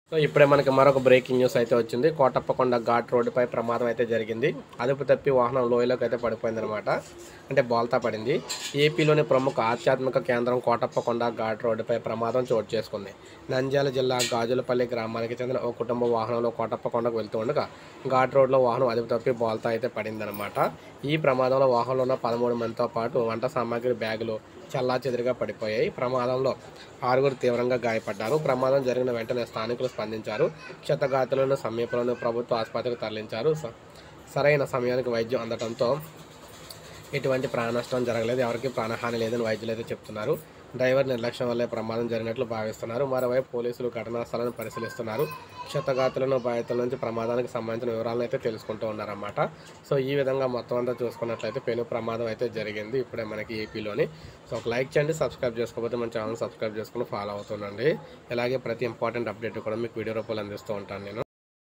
so ఇప్పుడే మనకి మరొక బ్రేకింగ్ న్యూస్ అయితే వచ్చింది కోటప్పకొండ ఘాట్ రోడ్డుపై ప్రమాదం అయితే జరిగింది అదుపు తప్పి వాహనం లోయలోకి అయితే పడిపోయింది అనమాట అంటే బోల్తా పడింది ఏపీలోని ప్రముఖ ఆధ్యాత్మిక కేంద్రం కోటప్పకొండ ఘాట్ రోడ్డుపై ప్రమాదం చోటు చేసుకుంది నంద్యాల జిల్లా గాజులపల్లి గ్రామానికి చెందిన ఓ కుటుంబ వాహనంలో కోటప్పకొండకు వెళ్తూ ఉండగా ఘాట్ రోడ్లో వాహనం అదుపు తప్పి బోల్తా అయితే పడిందనమాట ఈ ప్రమాదంలో వాహనంలో ఉన్న పదమూడు మందితో పాటు వంట సామాగ్రి బ్యాగులు చల్లా చెదిరిగా పడిపోయాయి ప్రమాదంలో ఆరుగురు తీవ్రంగా గాయపడ్డారు ప్రమాదం జరిగిన వెంటనే స్థానికులు స్పందించారు క్షతగాతులను సమీపంలోని ప్రభుత్వ ఆసుపత్రికి తరలించారు స- సరైన సమయానికి వైద్యం అందడంతో ఎటువంటి ప్రాణ నష్టం జరగలేదు ఎవరికి ప్రాణహాని లేదని వైద్యులు అయితే చెప్తున్నారు డ్రైవర్ నిర్లక్ష్యం వల్లే ప్రమాదం జరిగినట్లు భావిస్తున్నారు మరోవైపు పోలీసులు ఘటనా స్థలాన్ని పరిశీలిస్తున్నారు క్షతగాతులను బాధితుల నుంచి ప్రమాదానికి సంబంధించిన వివరాలను అయితే తెలుసుకుంటూ ఉన్నారన్నమాట సో ఈ విధంగా మొత్తం అంతా చూసుకున్నట్లయితే పెను ప్రమాదం అయితే జరిగింది ఇప్పుడే మనకి ఏపీలోని సో ఒక లైక్ చేయండి సబ్స్క్రైబ్ చేసుకోకపోతే మన ఛానల్ సబ్స్క్రైబ్ చేసుకుని ఫాలో అవుతుండండి ఇలాగే ప్రతి ఇంపార్టెంట్ అప్డేట్ కూడా మీకు వీడియో రూపంలో అందిస్తూ ఉంటాను నేను